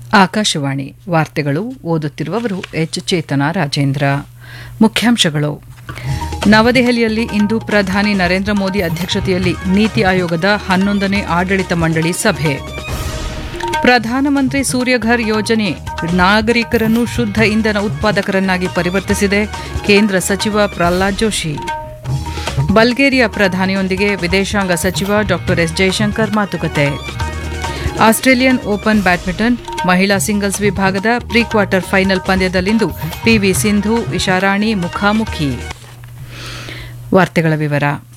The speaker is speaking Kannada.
ಆಕಾಶವಾಣಿ ವಾರ್ತೆಗಳು ಓದುತ್ತಿರುವವರು ಎಚ್ ಚೇತನ ರಾಜೇಂದ್ರ ಮುಖ್ಯಾಂಶಗಳು ನವದೆಹಲಿಯಲ್ಲಿ ಇಂದು ಪ್ರಧಾನಿ ನರೇಂದ್ರ ಮೋದಿ ಅಧ್ಯಕ್ಷತೆಯಲ್ಲಿ ನೀತಿ ಆಯೋಗದ ಹನ್ನೊಂದನೇ ಆಡಳಿತ ಮಂಡಳಿ ಸಭೆ ಪ್ರಧಾನಮಂತ್ರಿ ಸೂರ್ಯಘರ್ ಯೋಜನೆ ನಾಗರಿಕರನ್ನು ಶುದ್ಧ ಇಂಧನ ಉತ್ಪಾದಕರನ್ನಾಗಿ ಪರಿವರ್ತಿಸಿದೆ ಕೇಂದ್ರ ಸಚಿವ ಪ್ರಹ್ಲಾದ್ ಜೋಶಿ ಬಲ್ಗೇರಿಯಾ ಪ್ರಧಾನಿಯೊಂದಿಗೆ ವಿದೇಶಾಂಗ ಸಚಿವ ಡಾ ಎಸ್ ಜೈಶಂಕರ್ ಮಾತುಕತೆ ಆಸ್ಟ್ರೇಲಿಯನ್ ಓಪನ್ ಬ್ಯಾಡ್ಮಿಂಟನ್ ಮಹಿಳಾ ಸಿಂಗಲ್ಸ್ ವಿಭಾಗದ ಪ್ರೀ ಕ್ವಾರ್ಟರ್ ಫೈನಲ್ ಪಂದ್ಯದಲ್ಲಿಂದು ಪಿವಿ ಸಿಂಧು ಇಶಾರಾಣಿ ಮುಖಾಮುಖಿ ವಾರ್ತೆಗಳ ವಿವರ